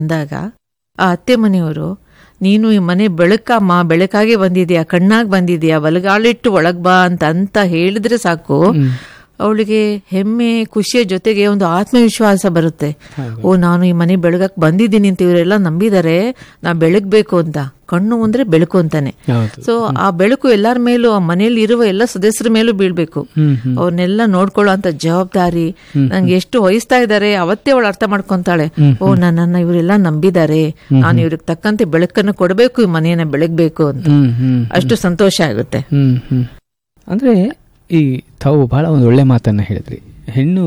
ಅಂದಾಗ ಆ ಅತ್ತೆ ಮನೆಯವರು ನೀನು ಈ ಮನೆ ಬೆಳಕಮ್ಮ ಬೆಳಕಾಗೆ ಬಂದಿದ್ಯಾ ಕಣ್ಣಾಗ್ ಬಂದಿದ್ಯಾ ಬಲಗಾಲಿಟ್ಟು ಒಳಗ್ ಬಾ ಅಂತ ಅಂತ ಹೇಳಿದ್ರೆ ಸಾಕು ಅವಳಿಗೆ ಹೆಮ್ಮೆ ಖುಷಿಯ ಜೊತೆಗೆ ಒಂದು ಆತ್ಮವಿಶ್ವಾಸ ಬರುತ್ತೆ ಓ ನಾನು ಈ ಮನೆ ಬೆಳಗಕ್ ಬಂದಿದ್ದೀನಿ ಅಂತ ಇವರೆಲ್ಲ ನಂಬಿದ್ದಾರೆ ನಾ ಬೆಳಗ್ಬೇಕು ಅಂತ ಕಣ್ಣು ಅಂದ್ರೆ ಬೆಳಕು ಅಂತಾನೆ ಹೌದು ಸೊ ಆ ಬೆಳಕು ಎಲ್ಲರ ಮೇಲೂ ಆ ಮನೆಯಲ್ಲಿ ಇರುವ ಎಲ್ಲ ಸದಸ್ಯರ ಮೇಲೂ ಬೀಳ್ಬೇಕು ಹ್ಮ್ ಹ್ಮ್ ಅವ್ರನ್ನೆಲ್ಲ ನೋಡ್ಕೊಳ್ಳೋ ಅಂತ ಜವಾಬ್ದಾರಿ ನಂಗೆ ಎಷ್ಟು ವಹಿಸ್ತಾ ಇದ್ದಾರೆ ಅವತ್ತೇ ಅವಳು ಅರ್ಥ ಮಾಡ್ಕೊಂತಾಳೆ ಓ ನನ್ನನ್ನ ಇವರೆಲ್ಲ ನಂಬಿದ್ದಾರೆ ನಾನು ಇವ್ರಿಗೆ ತಕ್ಕಂತೆ ಬೆಳಕನ್ನು ಕೊಡಬೇಕು ಈ ಮನೆಯನ್ನ ಬೆಳಗ್ಬೇಕು ಅಂತ ಹ್ಮ್ ಹ್ಮ್ ಅಷ್ಟು ಸಂತೋಷ ಆಗುತ್ತೆ ಹ್ಮ್ ಹ್ಮ್ ಅಂದ್ರೆ ಈ ತಾವು ಬಹಳ ಒಂದು ಒಳ್ಳೆ ಮಾತನ್ನ ಹೇಳಿದ್ರಿ ಹೆಣ್ಣು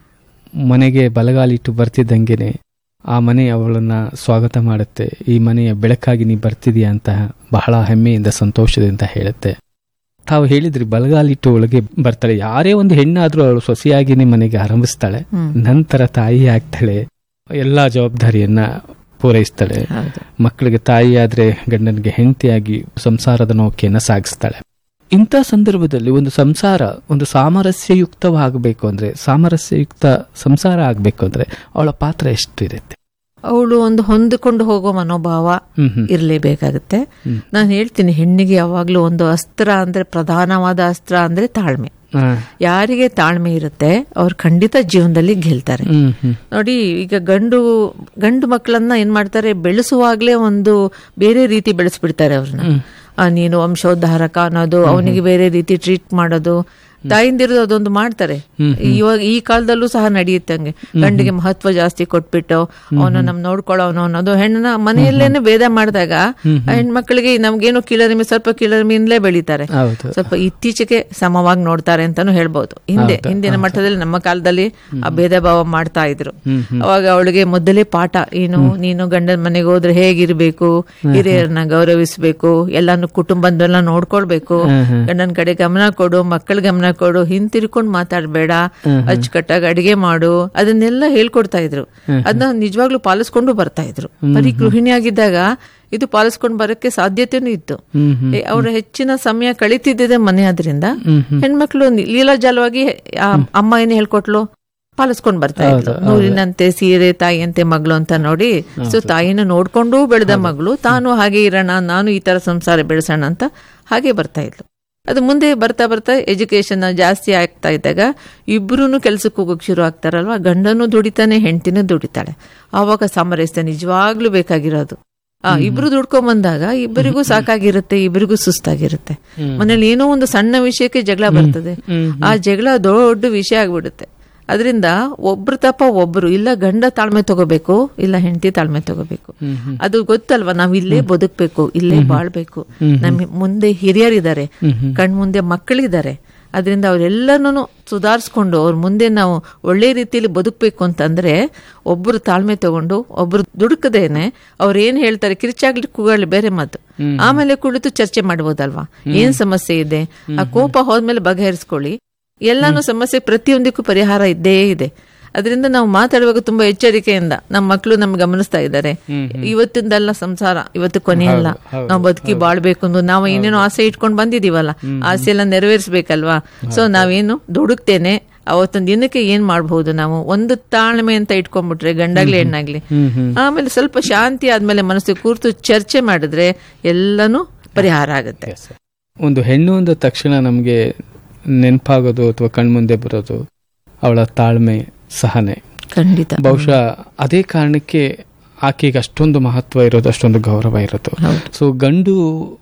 ಮನೆಗೆ ಬಲಗಾಲಿಟ್ಟು ಬರ್ತಿದ್ದಂಗೆನೆ ಆ ಮನೆ ಅವಳನ್ನ ಸ್ವಾಗತ ಮಾಡುತ್ತೆ ಈ ಮನೆಯ ಬೆಳಕಾಗಿ ನೀ ಬರ್ತಿದೀಯ ಅಂತ ಬಹಳ ಹೆಮ್ಮೆಯಿಂದ ಸಂತೋಷದಿಂದ ಹೇಳುತ್ತೆ ತಾವು ಹೇಳಿದ್ರಿ ಬಲಗಾಲಿಟ್ಟು ಒಳಗೆ ಬರ್ತಾಳೆ ಯಾರೇ ಒಂದು ಹೆಣ್ಣಾದ್ರೂ ಅವಳು ಸೊಸೆಯಾಗಿನೇ ಮನೆಗೆ ಆರಂಭಿಸ್ತಾಳೆ ಹ್ಮ್. ನಂತರ ತಾಯಿ ಆಗ್ತಾಳೆ ಎಲ್ಲಾ ಜವಾಬ್ದಾರಿಯನ್ನ ಪೂರೈಸ್ತಾಳೆ ಹೌದು ಮಕ್ಕಳಿಗೆ ತಾಯಿಯಾದ್ರೆ ಗಂಡನಿಗೆ ಹೆಂಡತಿಯಾಗಿ ಸಂಸಾರದ ನೌಕೆಯನ್ನ ಸಾಗಿಸ್ತಾಳೆ ಇಂಥ ಸಂದರ್ಭದಲ್ಲಿ ಒಂದು ಸಂಸಾರ ಒಂದು ಸಾಮರಸ್ಯಯುಕ್ತವಾಗಬೇಕು ಅಂದ್ರೆ ಸಾಮರಸ್ಯಯುಕ್ತ ಸಂಸಾರ ಆಗ್ಬೇಕು ಅಂದ್ರೆ ಅವಳ ಪಾತ್ರ ಎಷ್ಟು ಇರುತ್ತೆ ಅವಳು ಒಂದು ಹೊಂದಿಕೊಂಡು ಹೋಗೋ ಮನೋಭಾವ ಹ್ಮ್ ಹ್ಮ್ ಇರಲೇಬೇಕಾಗುತ್ತೆ ಹ್ಮ್. ನಾನು ಹೇಳ್ತೀನಿ ಹೆಣ್ಣಿಗೆ ಯಾವಾಗ್ಲೂ ಒಂದು ಅಸ್ತ್ರ ಅಂದ್ರೆ ಪ್ರಧಾನವಾದ ಅಸ್ತ್ರ ಅಂದ್ರೆ ತಾಳ್ಮೆ ಹಾ. ಯಾರಿಗೆ ತಾಳ್ಮೆ ಇರುತ್ತೆ ಅವ್ರು ಖಂಡಿತ ಜೀವನದಲ್ಲಿ ಗೆಲ್ತಾರೆ ಹ್ಮ್ ಹ್ಮ್ ನೋಡಿ ಈಗ ಗಂಡು ಗಂಡು ಮಕ್ಕಳನ್ನ ಏನ್ ಮಾಡ್ತಾರೆ ಬೆಳೆಸುವಾಗ್ಲೇ ಒಂದು ಬೇರೆ ರೀತಿ ಬೆಳೆಸ್ಬಿಡ್ತಾರೆ ಅವ್ರನ್ನ ಆ, ನೀನು ವಂಶೋದ್ಧಾರಕ ಅನ್ನೋದು ಅವನಿಗೆ ಬೇರೆ ರೀತಿ ಟ್ರೀಟ್ ಮಾಡೋದು ತಾಯಿಂದಿರೋದು ಅದೊಂದು ಮಾಡ್ತಾರೆ ಇವಾಗ ಈ ಕಾಲದಲ್ಲೂ ಸಹ ನಡೆಯುತ್ತೆ ಹಂಗೆ ಗಂಡಿಗೆ ಮಹತ್ವ ಜಾಸ್ತಿ ಕೊಟ್ಬಿಟ್ಟು ಅವನು ನಮ್ ನೋಡ್ಕೊಳ್ಳೋನು ಅನ್ನೋದು ಹೆಣ್ಣನ ಮನೆಯಲ್ಲೇನೆ ಭೇದ ಮಾಡಿದಾಗ ಹೆಣ್ಮಕ್ಳಿಗೆ ನಮ್ಗೇನು ಕೀಳರಿಮೆ ಸ್ವಲ್ಪ ಕೀಳರಿಮೆಯಿಂದಲೇ ಬೆಳೀತಾರೆ ಹೌದು ಸ್ವಲ್ಪ ಇತ್ತೀಚೆಗೆ ಸಮವಾಗಿ ನೋಡ್ತಾರೆ ಅಂತಾನು ಹೇಳ್ಬೋದು ಹಿಂದೆ ಹಿಂದಿನ ಮಟ್ಟದಲ್ಲಿ ನಮ್ಮ ಕಾಲದಲ್ಲಿ ಆ ಭೇದ ಭಾವ ಮಾಡ್ತಾ ಇದ್ರು ಅವಾಗ ಅವಳಿಗೆ ಮೊದಲೇ ಪಾಠ ಏನು ನೀನು ಗಂಡನ ಮನೆಗೆ ಹೋದ್ರೆ ಹೇಗಿರ್ಬೇಕು ಹಿರಿಯರನ್ನ ಗೌರವಿಸ್ಬೇಕು ಎಲ್ಲಾನು ಕುಟುಂಬದೆಲ್ಲ ನೋಡ್ಕೊಳ್ಬೇಕು ಗಂಡನ ಕಡೆ ಗಮನ ಕೊಡು ಮಕ್ಕಳ ಗಮನ ಕೊಡು ಹಿಂತಿರ್ಕೊಂಡು ಮಾತಾಡ್ಬೇಡ ಅಚ್ಚುಕಟ್ಟಾಗಿ ಅಡಿಗೆ ಮಾಡು ಅದನ್ನೆಲ್ಲ ಹೇಳ್ಕೊಡ್ತಾ ಇದ್ರು ಅದನ್ನ ನಿಜವಾಗ್ಲೂ ಪಾಲಿಸ್ಕೊಂಡು ಬರ್ತಾ ಇದ್ರು ಬರೀ ಗೃಹಿಣಿಯಾಗಿದ್ದಾಗ ಇದು ಪಾಲಿಸ್ಕೊಂಡು ಬರಕ್ಕೆ ಸಾಧ್ಯತೆನೂ ಇತ್ತು ಹ್ಮ್ ಹ್ಮ್ ಏ, ಅವ್ರ ಹೆಚ್ಚಿನ ಸಮಯ ಕಳೀತಿದ್ದಿದೆ ಮನೆ ಆದ್ರಿಂದ ಹೆಣ್ಮಕ್ಳು ನಿ- ಲೀಲಾಜಾಲವಾಗಿ ಆ ಅಮ್ಮ ಏನ್ ಹೇಳ್ಕೊಟ್ಲು ಪಾಲಿಸ್ಕೊಂಡ್ ಬರ್ತಾ ಇದ್ಲು ನೂರಿನಂತೆ ಸೀರೆ ತಾಯಿಯಂತೆ ಮಗಳು ಅಂತ ನೋಡಿ ಸೊ ತಾಯಿನ ನೋಡ್ಕೊಂಡು ಬೆಳೆದ ಮಗಳು ತಾನು ಹಾಗೆ ಇರೋಣ ನಾನು ಈ ತರ ಸಂಸಾರ ಬೆಳೆಸೋಣ ಅಂತ ಹಾಗೆ ಬರ್ತಾ ಇದ್ಲು ಅದು ಮುಂದೆ ಬರ್ತಾ ಬರ್ತಾ ಎಜುಕೇಶನ್ ಜಾಸ್ತಿ ಆಗ್ತಾ ಇದ್ದಾಗ ಇಬ್ರು ಕೆಲ್ಸಕ್ಕೆ ಹೋಗೋಕೆ ಶುರು ಆಗ್ತಾರಲ್ವಾ ಗಂಡನೂ ದುಡಿತಾನೆ ಹೆಂಡತಿನೂ ದುಡಿತಾಳೆ ಆವಾಗ ಸಾಮರಸ್ಯ ನಿಜವಾಗ್ಲೂ ಬೇಕಾಗಿರೋದು ಆ ಇಬ್ರು ದುಡ್ಕೊಂಡ್ ಬಂದಾಗ ಇಬ್ಬರಿಗೂ ಸಾಕಾಗಿರುತ್ತೆ ಇಬ್ಬರಿಗೂ ಸುಸ್ತಾಗಿರುತ್ತೆ ಮನೇಲಿ ಏನೋ ಒಂದು ಸಣ್ಣ ವಿಷಯಕ್ಕೆ ಜಗಳ ಬರ್ತದೆ ಆ ಜಗಳ ದೊಡ್ಡ ವಿಷಯ ಆಗ್ಬಿಡುತ್ತೆ ಅದರಿಂದ ಒಬ್ರು ತಪ್ಪ ಒಬ್ರು ಇಲ್ಲ ಗಂಡ ತಾಳ್ಮೆ ತಗೋಬೇಕು ಇಲ್ಲ ಹೆಂಡತಿ ತಾಳ್ಮೆ ತಗೋಬೇಕು ಅದು ಗೊತ್ತಲ್ವಾ ನಾವ್ ಇಲ್ಲೇ ಬದುಕ್ಬೇಕು ಇಲ್ಲೇ ಬಾಳ್ಬೇಕು ನಮ್ ಮುಂದೆ ಹಿರಿಯರಿದ್ದಾರೆ ಕಣ್ ಮುಂದೆ ಮಕ್ಕಳಿದ್ದಾರೆ ಅದರಿಂದ ಅವರೆಲ್ಲನೂ ಸುಧಾರಿಸ್ಕೊಂಡು ಅವ್ರ ಮುಂದೆ ನಾವು ಒಳ್ಳೆ ರೀತಿಯಲ್ಲಿ ಬದುಕಬೇಕು ಅಂತಂದ್ರೆ ಒಬ್ರು ತಾಳ್ಮೆ ತಗೊಂಡು ಒಬ್ರು ದುಡುಕದೇನೆ ಅವ್ರು ಏನ್ ಹೇಳ್ತಾರೆ ಕಿರ್ಚಾಗ್ಲಿ ಕೂಗಾಗ್ಲಿ ಬೇರೆ ಮಾತು ಆಮೇಲೆ ಕುಳಿತು ಚರ್ಚೆ ಮಾಡ್ಬೋದಲ್ವಾ ಏನ್ ಸಮಸ್ಯೆ ಇದೆ ಆ ಕೋಪ ಹೋದ್ಮೇಲೆ ಬಗೆಹರಿಸ್ಕೊಳ್ಳಿ ಎಲ್ಲಾನು ಸಮಸ್ಯೆ ಪ್ರತಿಯೊಂದಕ್ಕೂ ಪರಿಹಾರ ಇದ್ದೇ ಇದೆ ಅದರಿಂದ ನಾವು ಮಾತಾಡುವಾಗ ತುಂಬಾ ಎಚ್ಚರಿಕೆಯಿಂದ ನಮ್ಮ ಮಕ್ಕಳು ನಮ್ಗೆ ಗಮನಿಸ್ತಾ ಇದ್ದಾರೆ ಇವತ್ತಿಂದಲ್ಲ ಸಂಸಾರ ಇವತ್ತು ಕೊನೆಯಲ್ಲ ನಾವು ಬದುಕಿ ಬಾಳ್ಬೇಕು ಅಂದು ನಾವು ಏನೇನೋ ಆಸೆ ಇಟ್ಕೊಂಡು ಬಂದಿದೀವಲ್ಲ ಆಸೆ ಎಲ್ಲ ನೆರವೇರಿಸ್ಬೇಕಲ್ವಾ ಸೊ ನಾವೇನು ದುಡುಕ್ತೇನೆ ಅವತ್ತೊಂದು ದಿನಕ್ಕೆ ಏನ್ ಮಾಡಬಹುದು ನಾವು ಒಂದು ತಾಳ್ಮೆ ಅಂತ ಇಟ್ಕೊಂಡ್ಬಿಟ್ರೆ ಗಂಡಾಗ್ಲಿ ಹೆಣ್ಣಾಗ್ಲಿ ಆಮೇಲೆ ಸ್ವಲ್ಪ ಶಾಂತಿ ಆದ್ಮೇಲೆ ಮನಸ್ಸು ಕೂರ್ತು ಚರ್ಚೆ ಮಾಡಿದ್ರೆ ಎಲ್ಲನೂ ಪರಿಹಾರ ಆಗುತ್ತೆ ಒಂದು ಹೆಣ್ಣು ಅಂದ ತಕ್ಷಣ ನಮಗೆ ನೆನಪಾಗೋದು ಅಥವಾ ಕಣ್ಮುಂದೆ ಬರೋದು ಅವಳ ತಾಳ್ಮೆ ಸಹನೆ ಖಂಡಿತ ಬಹುಶಃ ಅದೇ ಕಾರಣಕ್ಕೆ ಆಕೆಗೆ ಅಷ್ಟೊಂದು ಮಹತ್ವ ಇರೋದು ಅಷ್ಟೊಂದು ಗೌರವ ಇರೋದು ಹೌದು. ಸೊ ಗಂಡು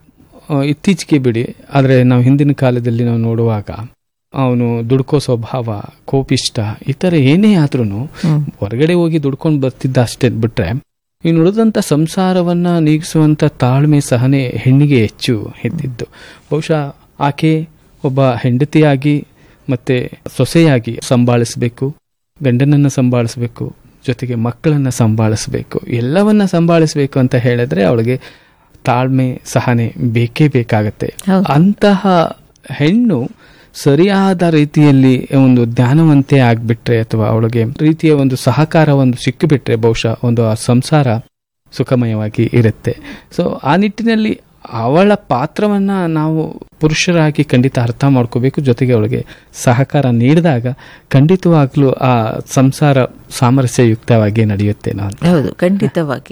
ಆ, ಇತ್ತೀಚೆಗೆ ಬಿಡಿ ಆದರೆ ನಾವು ಹಿಂದಿನ ಕಾಲದಲ್ಲಿ ನಾವು ನೋಡುವಾಗ ಅವನು ದುಡ್ಕೋ ಸ್ವಭಾವ ಕೋಪಿಷ್ಟ ಈ ಥರ ಏನೇ ಆದ್ರೂ ಹ್ಮ್. ಹೊರಗಡೆ ಹೋಗಿ ದುಡ್ಕೊಂಡು ಬರ್ತಿದ್ದ ಅಷ್ಟೇ ಬಿಟ್ರೆ ಇನ್ನು ಉಳಿದಂಥ ಸಂಸಾರವನ್ನ ನೀಗಿಸುವಂತ ತಾಳ್ಮೆ ಸಹನೆ ಹೆಣ್ಣಿಗೆ ಹೆಚ್ಚು ಇದ್ದಿದ್ದು ಬಹುಶಃ ಆಕೆ ಒಬ್ಬ ಹೆಂಡತಿಯಾಗಿ ಮತ್ತೆ ಸೊಸೆಯಾಗಿ ಸಂಭಾಳಿಸಬೇಕು ಗಂಡನನ್ನ ಸಂಭಾಳಿಸಬೇಕು ಜೊತೆಗೆ ಮಕ್ಕಳನ್ನ ಸಂಭಾಳಿಸಬೇಕು ಎಲ್ಲವನ್ನ ಸಂಭಾಳಿಸಬೇಕು ಅಂತ ಹೇಳಿದ್ರೆ ಅವಳಿಗೆ ತಾಳ್ಮೆ ಸಹನೆ ಬೇಕೇ ಬೇಕಾಗತ್ತೆ ಹೌದು. ಅಂತಹ ಹೆಣ್ಣು ಸರಿಯಾದ ರೀತಿಯಲ್ಲಿ ಒಂದು ಜ್ಞಾನವಂತೆ ಆಗ್ಬಿಟ್ರೆ ಅಥವಾ ಅವಳಿಗೆ ರೀತಿಯ ಒಂದು ಸಹಕಾರ ಒಂದು ಸಿಕ್ಕಿಬಿಟ್ರೆ ಬಹುಶಃ ಒಂದು ಆ ಸಂಸಾರ ಸುಖಮಯವಾಗಿ ಇರುತ್ತೆ ಸೊ ಆ ನಿಟ್ಟಿನಲ್ಲಿ ಅವಳ ಪಾತ್ರವನ್ನ ನಾವು ಪುರುಷರಾಗಿ ಖಂಡಿತ ಅರ್ಥ ಮಾಡ್ಕೋಬೇಕು ಜೊತೆಗೆ ಅವಳಿಗೆ ಸಹಕಾರ ನೀಡಿದಾಗ ಖಂಡಿತವಾಗ್ಲೂ ಆ ಸಂಸಾರ ಸಾಮರಸ್ಯಯುಕ್ತವಾಗಿ ನಡೆಯುತ್ತೆ ನಾನು ಹೌದು ಖಂಡಿತವಾಗಿ